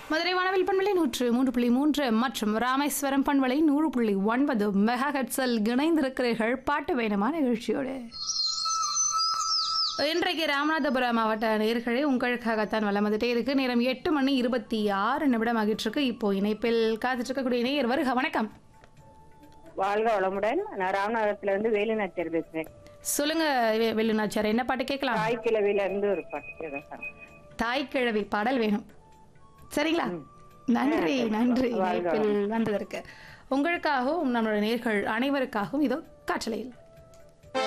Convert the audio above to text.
மதுரை வானவில் பண்பலை நூற்று மூன்று புள்ளி மூன்று மற்றும் ராமேஸ்வரம் பண்பலை நூறு புள்ளி ஒன்பது மெகா ஹெட்ஸில் இணைந்திருக்கிறீர்கள் பாட்டு வேணுமா நிகழ்ச்சியோடு இன்றைக்கு ராமநாதபுரம் மாவட்ட நேர்களே உங்களுக்காகத்தான் வளம் வந்துட்டே இருக்கு நேரம் எட்டு மணி இருபத்தி ஆறு நிமிடம் ஆகிட்டு இருக்கு இப்போ இணைப்பில் காத்துட்டு இருக்கக்கூடிய நேயர் வருக வணக்கம் வாழ்க வளமுடன் நான் ராமநாதத்துல இருந்து வேலுநாச்சியர் பேசுறேன் சொல்லுங்க வெ- வெள்ளுநாச்சார் என்ன பாட்டு கேட்கலாம் தாய் கிழவில இருந்து ஒரு பாட்டு கேட்கறேன். தாய் கிழவி பாடல் வேணும் சரிங்களா நன்றி நன்றி வாழ்க இணைப்பில் வந்ததற்கு உங்களுக்காகவும் நம்மளுடைய நேர்கள் அனைவருக்காகவும் இதோ காற்றலையில்